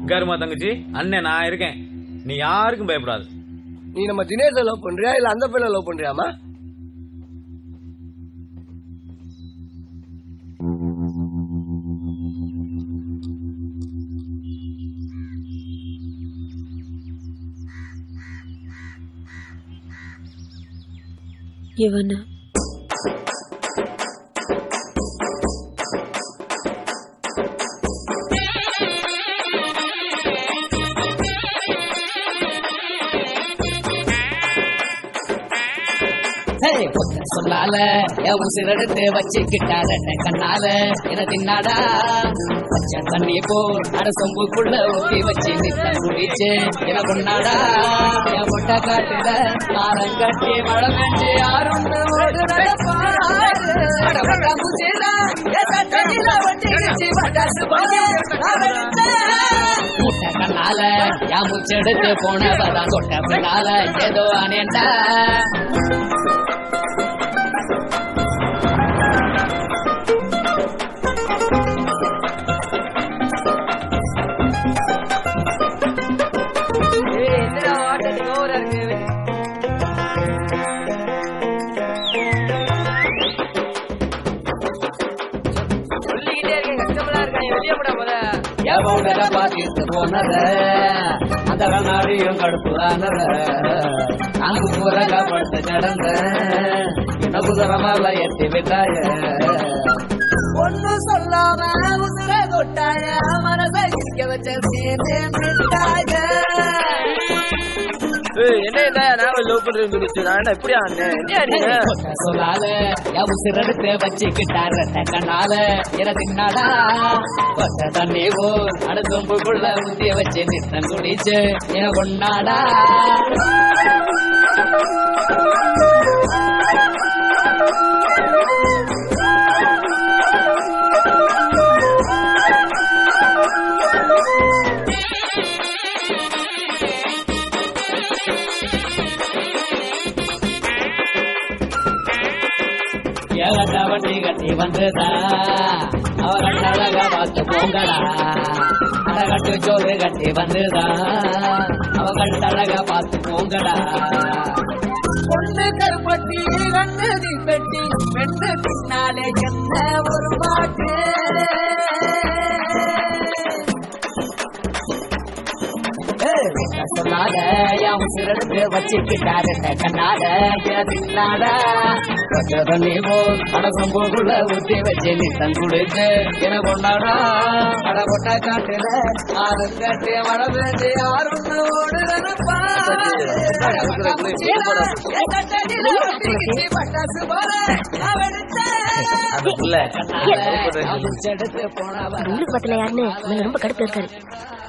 உட்காருமா தங்கச்சி அண்ணன் நான் இருக்கேன் நீ யாருக்கும் பயப்படாது நீ நம்ம தினேஷ லவ் பண்றியா இல்ல அந்த பையனை லவ் பண்றியாமா இவன ஹேய், ஒத்த சொல்லால என் உசிரெடுத்து வச்சுக்கிட்டார கண்ணால என தின்னாடா பச்சை தண்ணி போல் அட சொம்புக்குள்ள ஊத்தி வச்சு நித்த குடிச்சு என கொண்டாடா என் முட்டை காட்டுல நாரம் கட்டி மழை பெஞ்சு யாரும் ஓடு நடப்பாரு அட பட்டா பூச்சிடா, என் சட்டையில ஒட்டிக்கிச்சு பட்டாசு போல நான் வெடிச்சேன். முட்டை கண்ணால என் முச்செடுத்து போனவதான் தொட்ட பின்னால ஏதோ அனேண்டா எவனட பாத்திட்டு போனத அந்த கண்ணாடியும் கடுப்புதானத அங்கு புறக படுத்து கிடந்த என்ன குதிரமால எத்தி விட்டாய ஒன்னு சொல்லாம உசுர கொட்டாய மனச இருக்க வச்ச சேர்ந்து விட்டாய என்ன என்ன நான் லவ் பண்றேன்னு சொல்லிச்சு நான் இப்படியா அண்ணன் என்ன நீங்க சொல்லால என் உசிரெடுத்து வச்சுக்கிட்டார கண்ணால என தின்னாடா கொட்ட தண்ணி போ அடுத்தொம்புக்குள்ள ஊத்திய வச்சு நித்தம் குடிச்சு என கொண்டாடா ஏகட்ட வண்டி கட்டி வந்ததா அவ கட்டழக பார்த்து போங்கடா அடகட்டு சோறு கட்டி வந்ததா அவ கட்டழக பார்த்து போங்கடா பொண்ணு கருப்பட்டி கண்ணு தீப்பெட்டி பெண்ணு பின்னாலே என்ன ஒரு பாட்டு சொல்லாத என் உசிரெடுத்து வச்சுக்கிட்டாரு கண்ணாட தின்னாட நீ போ அடக்கம் போக்குள்ள ஊத்தி வச்சு நீ தன் குடிச்சு என கொண்டாடா அட கொட்ட காட்டுல ஆறு கட்டி மழை பெஞ்சு யாரும் பட்டாசு போல அந்த புள்ள எடுத்து போனவன் உங்களுக்கு பத்தல யாருன்னு இவன் ரொம்ப கடுப்புல இருக்காரு